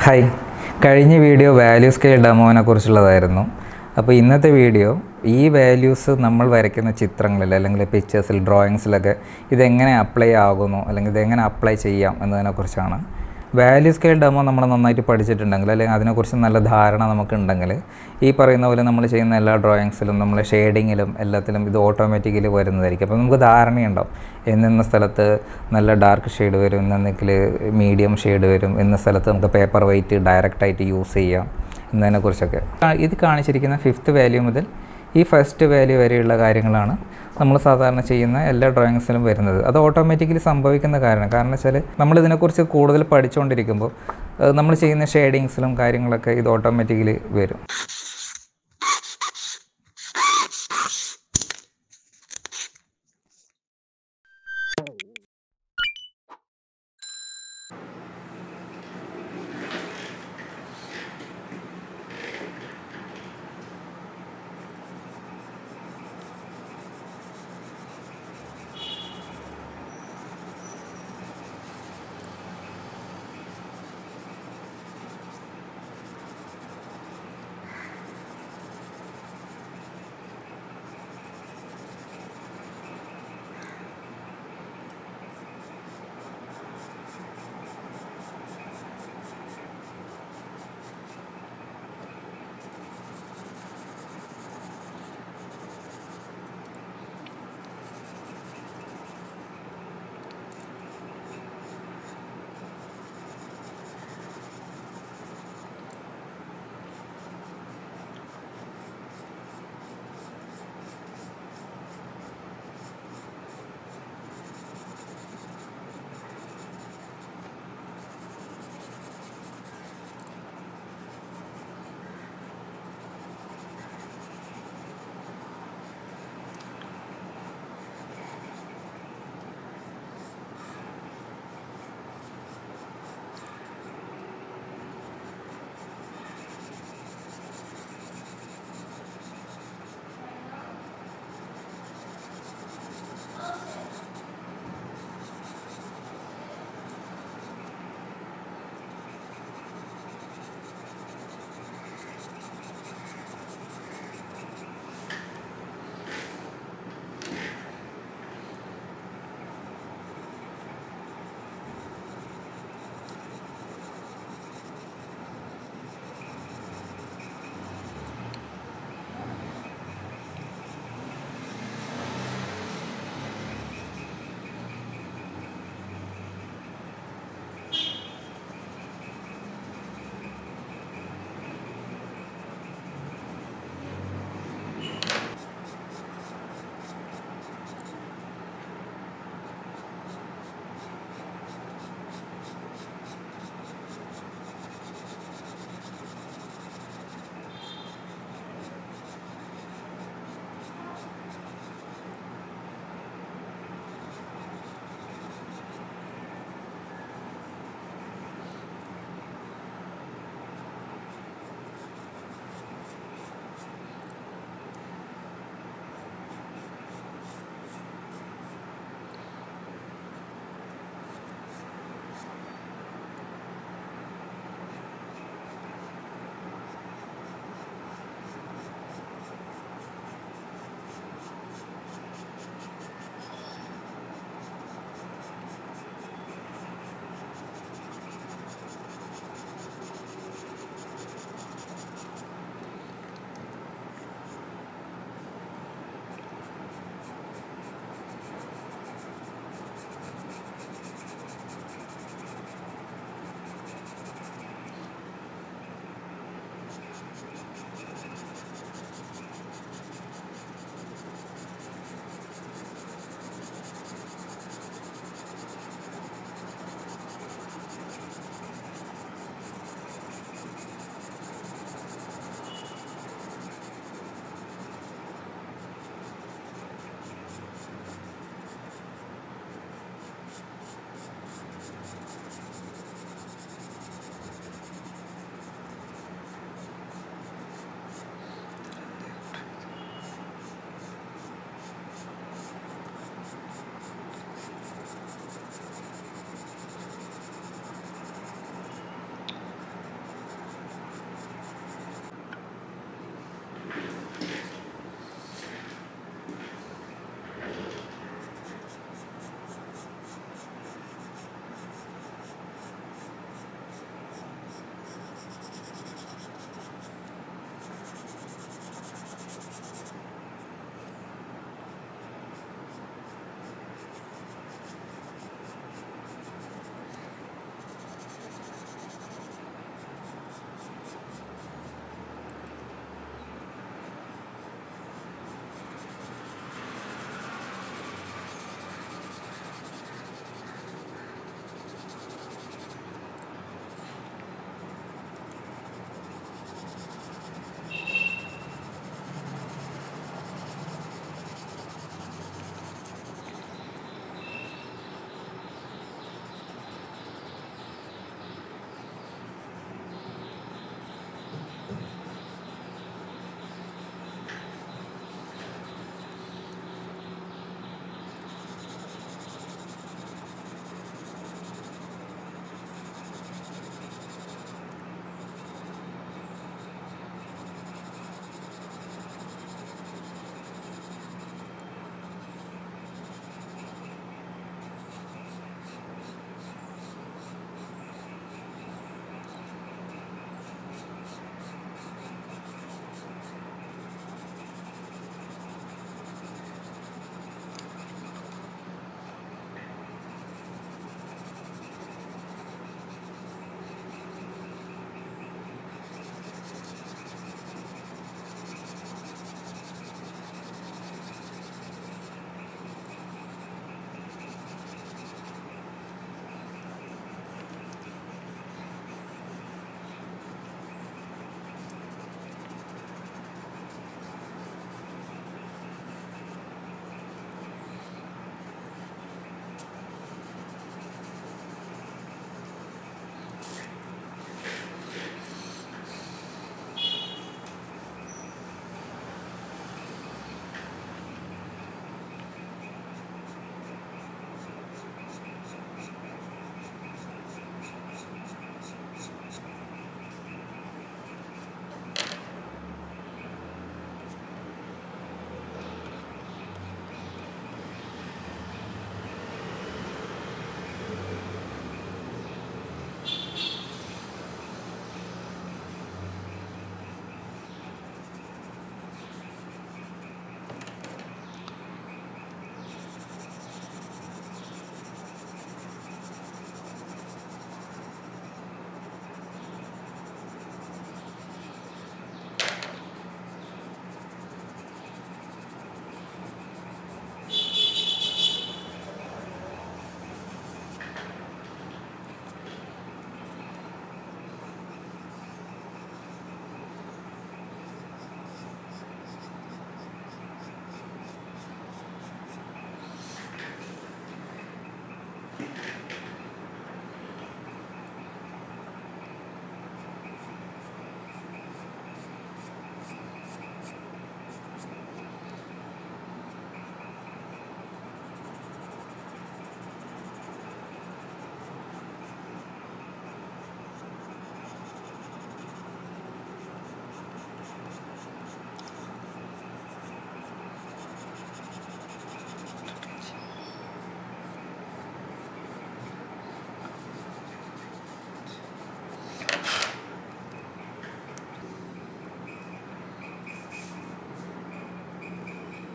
hi കഴിഞ്ഞ video value scale ഡെമോനെ കുറിച്ചുള്ളതായിരുന്നു അപ്പോൾ ഇന്നത്തെ വീഡിയോ ഈ വാല്യൂസ് നമ്മൾ വരയ്ക്കുന്ന ചിത്രങ്ങളിൽ അല്ലെങ്കിൽ പിക്ചേഴ്സിൽ ഡ്രോയിങ്സിലൊക്കെ ഇതെങ്ങനെ അപ്ലൈ ആകുന്നു അല്ലെങ്കിൽ ഇതെങ്ങനെ അപ്ലൈ ചെയ്യാം എന്നതിനെക്കുറിച്ചാണ് വാല്യൂ സ്കെയിൽ ഡെമോ നമ്മൾ നന്നായിട്ട് പഠിച്ചിട്ടുണ്ടെങ്കിൽ അല്ലെങ്കിൽ അതിനെക്കുറിച്ച് നല്ല ധാരണ നമുക്കുണ്ടെങ്കിൽ ഈ പറയുന്ന പോലെ നമ്മൾ ചെയ്യുന്ന എല്ലാ ഡ്രോയിങ്സിലും നമ്മൾ ഷെയ്ഡിങ്ങിലും എല്ലാത്തിലും ഇത് ഓട്ടോമാറ്റിക്കലി വരുന്നതായിരിക്കും അപ്പോൾ നമുക്ക് ധാരണയുണ്ടാവും എന്ന സ്ഥലത്ത് നല്ല ഡാർക്ക് ഷെയ്ഡ് വരും എന്നെങ്കിൽ മീഡിയം ഷെയ്ഡ് വരും എന്ന സ്ഥലത്ത് നമുക്ക് പേപ്പർ വൈറ്റ് ഡയറക്റ്റായിട്ട് യൂസ് ചെയ്യാം എന്നതിനെക്കുറിച്ചൊക്കെ ആ, ഇത് കാണിച്ചിരിക്കുന്ന ഫിഫ്ത്ത് വാല്യൂ മുതൽ ഈ ഫസ്റ്റ് വാല്യൂ വരെയുള്ള കാര്യങ്ങളാണ് നമ്മൾ സാധാരണ ചെയ്യുന്ന എല്ലാ ഡ്രോയിങ്സിലും വരുന്നത് അത് ഓട്ടോമാറ്റിക്കലി സംഭവിക്കുന്ന കാരണം കാരണം വെച്ചാൽ നമ്മൾ ഇതിനെക്കുറിച്ച് കൂടുതൽ പഠിച്ചുകൊണ്ടിരിക്കുമ്പോൾ അത് നമ്മൾ ചെയ്യുന്ന ഷെയ്ഡിങ്സിലും കാര്യങ്ങളൊക്കെ ഇത് ഓട്ടോമാറ്റിക്കലി വരും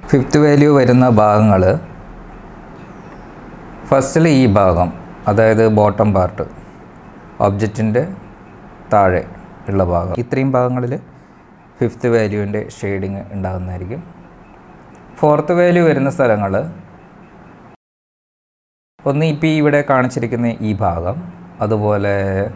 ഫിഫ്ത്ത് വാല്യൂ വരുന്ന ഭാഗങ്ങൾ ഫസ്റ്റിൽ ഈ ഭാഗം അതായത് ബോട്ടം പാർട്ട് ഒബ്ജക്റ്റിൻ്റെ താഴെ ഉള്ള ഭാഗം ഇത്രയും ഭാഗങ്ങളിൽ ഫിഫ്ത്ത് വാല്യൂവിൻ്റെ ഷെയ്ഡിങ് ഉണ്ടാകുന്നതായിരിക്കും ഫോർത്ത് വാല്യൂ വരുന്ന സ്ഥലങ്ങൾ ഒന്ന് ഇപ്പോൾ ഇവിടെ കാണിച്ചിരിക്കുന്ന ഈ ഭാഗം അതുപോലെ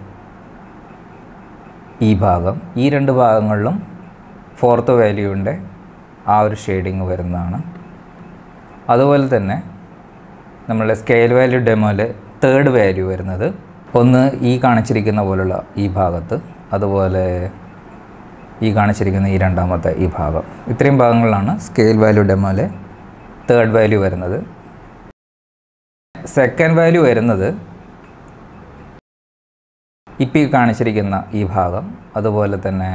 ഈ ഭാഗം ഈ രണ്ട് ഭാഗങ്ങളിലും ഫോർത്ത് വാല്യൂവിൻ്റെ ആ ഒരു ഷെയ്ഡിങ് വരുന്നതാണ് അതുപോലെ തന്നെ നമ്മളുടെ സ്കെയിൽ വാല്യൂ ഡെമോയിൽ തേർഡ് വാല്യൂ വരുന്നത് ഒന്ന് ഈ കാണിച്ചിരിക്കുന്ന പോലുള്ള ഈ ഭാഗത്ത് അതുപോലെ ഈ കാണിച്ചിരിക്കുന്ന ഈ രണ്ടാമത്തെ ഈ ഭാഗം ഇത്രയും ഭാഗങ്ങളിലാണ് സ്കെയിൽ വാല്യൂ ഡെമോയിലെ തേർഡ് വാല്യൂ വരുന്നത് സെക്കൻഡ് വാല്യൂ വരുന്നത് ഇപ്പം ഈ കാണിച്ചിരിക്കുന്ന ഈ ഭാഗം അതുപോലെ തന്നെ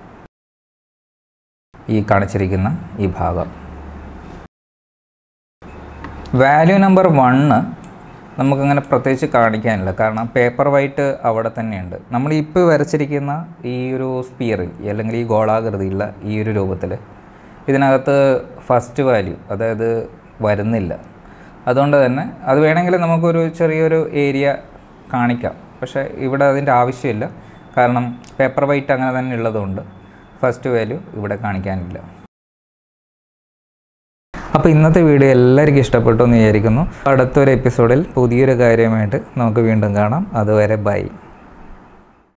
ഈ കാണിച്ചിരിക്കുന്ന ഈ ഭാഗം വാല്യൂ നമ്പർ വണ്ണ് നമുക്കങ്ങനെ പ്രത്യേകിച്ച് കാണിക്കാനില്ല കാരണം പേപ്പർ വൈറ്റ് അവിടെ തന്നെയുണ്ട് നമ്മൾ ഇപ്പോൾ വരച്ചിരിക്കുന്ന ഈ ഒരു സ്പിയറിൽ അല്ലെങ്കിൽ ഈ ഗോളാകൃതിയുള്ള ഈ ഒരു രൂപത്തിൽ ഇതിനകത്ത് ഫസ്റ്റ് വാല്യൂ അതായത് വരുന്നില്ല അതുകൊണ്ട് തന്നെ അത് വേണമെങ്കിൽ നമുക്കൊരു ചെറിയൊരു ഏരിയ കാണിക്കാം പക്ഷേ ഇവിടെ അതിൻ്റെ ആവശ്യമില്ല കാരണം പേപ്പർ വൈറ്റ് അങ്ങനെ തന്നെ ഉള്ളതുകൊണ്ട് ഫസ്റ്റ് വാല്യൂ ഇവിടെ കാണിക്കാനില്ല അപ്പോൾ ഇന്നത്തെ വീഡിയോ എല്ലാവർക്കും ഇഷ്ടപ്പെട്ടു എന്ന് വിചാരിക്കുന്നു അടുത്തൊരു എപ്പിസോഡിൽ പുതിയൊരു കാര്യമായിട്ട് നമുക്ക് വീണ്ടും കാണാം അതുവരെ ബൈ